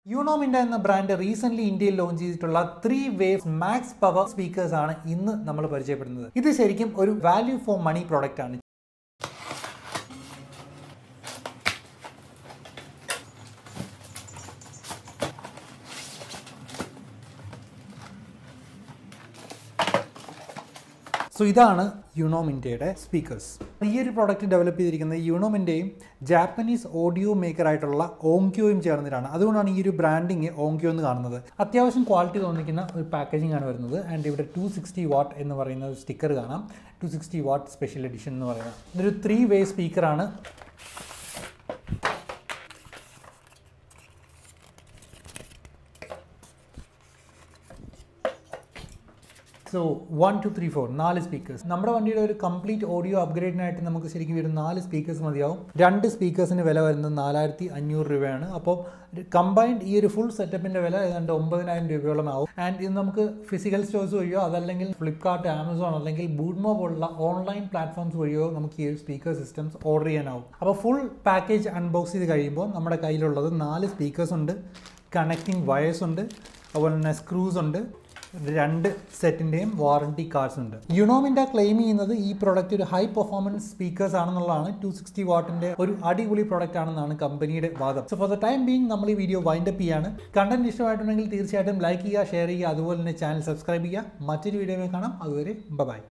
യൂണോമിൻഡ എന്ന brand recent ഇന്ത്യയിൽ launch ചെയ്തിട്ടുള്ള three wave max power speakers ആണ് ഇന്ന് നമ്മൾ പരിചയപ്പെടുന്നത് ഇത് ശരിക്കും ഒരു വാല്യൂ ഫോർ മണി പ്രോഡക്റ്റ് ആണ് സോ ഇതാണ് യൂണോമിൻ്റെയുടെ സ്പീക്കേഴ്സ് ഈ ഒരു പ്രോഡക്റ്റ് ഡെവലപ്പ് ചെയ്തിരിക്കുന്നത് യൂണോമിൻ്റെയും ജാപ്പനീസ് ഓഡിയോ മേക്കർ ആയിട്ടുള്ള ഓങ്ക്യോയും ചേർന്നിട്ടാണ് അതുകൊണ്ടാണ് ഈ ഒരു ബ്രാൻഡിങ് ഓങ്ക്യോ എന്ന് കാണുന്നത് അത്യാവശ്യം ക്വാളിറ്റി തോന്നിക്കുന്ന ഒരു പാക്കേജിംഗ് ആണ് വരുന്നത് ആൻഡ് ഇവിടെ ടു സിക്സ്റ്റി വാട്ട് എന്ന് പറയുന്ന ഒരു സ്റ്റിക്കർ കാണാം two sixty watt special edition എന്ന് പറയുന്നത് ഇതൊരു ത്രീ വേ സ്പീക്കറാണ് so one two three four നാല് സ്പീക്കേഴ്സ് നമ്മുടെ വണ്ടിയുടെ ഒരു കംപ്ലീറ്റ് ഓഡിയോ അപ്ഗ്രേഡിനായിട്ട് നമുക്ക് ശരിക്കും ഒരു നാല് സ്പീക്കേഴ്സ് മതിയാവും രണ്ട് സ്പീക്കേഴ്സിന് വില വരുന്നത് നാലായിരത്തി അഞ്ഞൂറ് രൂപയാണ് അപ്പോൾ കമ്പൈൻഡ് ഈ ഒരു ഫുൾ സെറ്റപ്പിൻ്റെ വില ഏതാണ്ട് ഒമ്പതിനായിരം രൂപയോളം ആവും ആൻഡ് ഇത് നമുക്ക് ഫിസിക്കൽ സ്റ്റോഴ്സ് വഴിയോ അതല്ലെങ്കിൽ ഫ്ലിപ്കാർട്ട് ആമസോൺ അല്ലെങ്കിൽ ബൂഡ്മോ പോലുള്ള ഓൺലൈൻ പ്ലാറ്റ്ഫോംസ് വഴിയോ നമുക്ക് ഈ ഒരു സ്പീക്കർ സിസ്റ്റംസ് ഓർഡർ ചെയ്യാനാവും അപ്പോൾ ഫുൾ പാക്കേജ് അൺബോക്സ് ചെയ്ത് കഴിയുമ്പോൾ നമ്മുടെ കയ്യിലുള്ളത് നാല് സ്പീക്കേഴ്സ് ഉണ്ട് കണക്റ്റിംഗ് വയേഴ്സ് ഉണ്ട് അതുപോലെ തന്നെ സ്ക്രൂസ് ഉണ്ട് രണ്ട് സെറ്റിൻ്റെയും വാറണ്ടി കാർഡ്സ് ഉണ്ട് യുണോമിൻ്റെ ക്ലെയിം ചെയ്യുന്നത് ഈ പ്രോഡക്റ്റ് ഒരു ഹൈ പെർഫോമൻസ് സ്പീക്കേഴ്സ് ആണെന്നുള്ളതാണ് ടു സിക്സ്റ്റി വാട്ടിൻ്റെ ഒരു അടിപൊളി പ്രോഡക്റ്റ് ആണെന്നാണ് കമ്പനിയുടെ വാദം so for the time being നമ്മൾ ഈ വീഡിയോ വൈൻഡപ്പ് ചെയ്യാണ് കണ്ടന്റ് ഇഷ്ടമായിട്ടുണ്ടെങ്കിൽ തീർച്ചയായിട്ടും ലൈക്ക് ചെയ്യുക ഷെയർ ചെയ്യുക അതുപോലെ തന്നെ ചാനൽ സബ്സ്ക്രൈബ് ചെയ്യുക മറ്റൊരു വീഡിയോ കാണാം അതുവരെ ബൈ